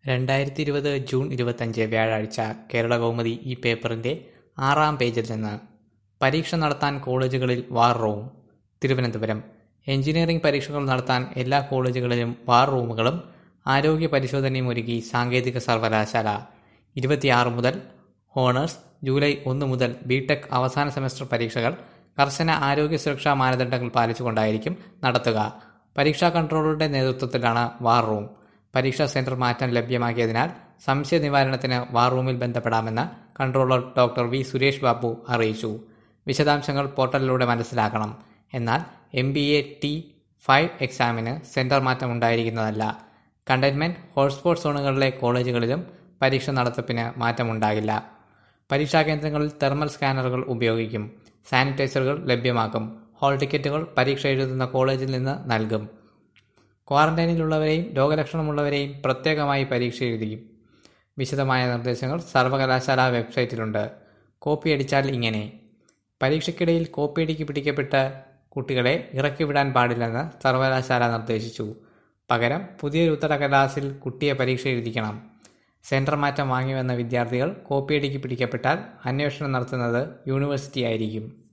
രണ്ടായിരത്തി ഇരുപത് ജൂൺ ഇരുപത്തഞ്ച് വ്യാഴാഴ്ച കേരളകൗമുദി ഈ പേപ്പറിന്റെ ആറാം പേജിൽ നിന്ന് പരീക്ഷ നടത്താൻ കോളേജുകളിൽ വാർ റൂം തിരുവനന്തപുരം എഞ്ചിനീയറിംഗ് പരീക്ഷകൾ നടത്താൻ എല്ലാ കോളേജുകളിലും വാർ റൂമുകളും ആരോഗ്യ പരിശോധനയും ഒരുക്കി സാങ്കേതിക സർവകലാശാല ഇരുപത്തിയാറ് മുതൽ ഹോണേഴ്സ് ജൂലൈ ഒന്ന് മുതൽ ബിടെക് അവസാന സെമസ്റ്റർ പരീക്ഷകൾ കർശന ആരോഗ്യ സുരക്ഷാ മാനദണ്ഡങ്ങൾ പാലിച്ചുകൊണ്ടായിരിക്കും നടത്തുക പരീക്ഷാ കൺട്രോളറുടെ നേതൃത്വത്തിലാണ് വാർ റൂം പരീക്ഷാ സെന്റർ മാറ്റം ലഭ്യമാക്കിയതിനാൽ സംശയ നിവാരണത്തിന് വാർ റൂമിൽ ബന്ധപ്പെടാമെന്ന് controller doctor V Suresh Babu അറിയിച്ചു വിശദാംശങ്ങൾ പോർട്ടലിലൂടെ മനസ്സിലാക്കണം എന്നാൽ M B A T five എക്സാമിന് സെന്റർ മാറ്റം ഉണ്ടായിരിക്കുന്നതല്ല കണ്ടെയ്ൻമെന്റ് ഹോട്ട്സ്പോട്ട് സോണുകളിലെ കോളേജുകളിലും പരീക്ഷ നടത്തിപ്പിന് മാറ്റമുണ്ടാകില്ല പരീക്ഷാ കേന്ദ്രങ്ങളിൽ തെർമൽ സ്കാനറുകൾ ഉപയോഗിക്കും സാനിറ്റൈസറുകൾ ലഭ്യമാക്കും ഹാൾ ടിക്കറ്റുകൾ പരീക്ഷ എഴുതുന്ന കോളേജിൽ നിന്ന് നൽകും ക്വാറന്റൈനിലുള്ളവരെയും രോഗലക്ഷണമുള്ളവരെയും പ്രത്യേകമായി പരീക്ഷ എഴുതിക്കും വിശദമായ നിർദ്ദേശങ്ങൾ സർവകലാശാല വെബ്സൈറ്റിലുണ്ട് കോപ്പി അടിച്ചാൽ ഇങ്ങനെ പരീക്ഷയ്ക്കിടയിൽ കോപ്പിയടിക്ക് പിടിക്കപ്പെട്ട കുട്ടികളെ ഇറക്കിവിടാൻ പാടില്ലെന്ന് സർവകലാശാല നിർദ്ദേശിച്ചു പകരം പുതിയൊരു ഉത്തരകടലാസിൽ കുട്ടിയെ പരീക്ഷ എഴുതിക്കണം സെന്റർ മാറ്റം വാങ്ങിവന്ന വിദ്യാർത്ഥികൾ കോപ്പിയടിക്ക് പിടിക്കപ്പെട്ടാൽ അന്വേഷണം നടത്തുന്നത് യൂണിവേഴ്സിറ്റി ആയിരിക്കും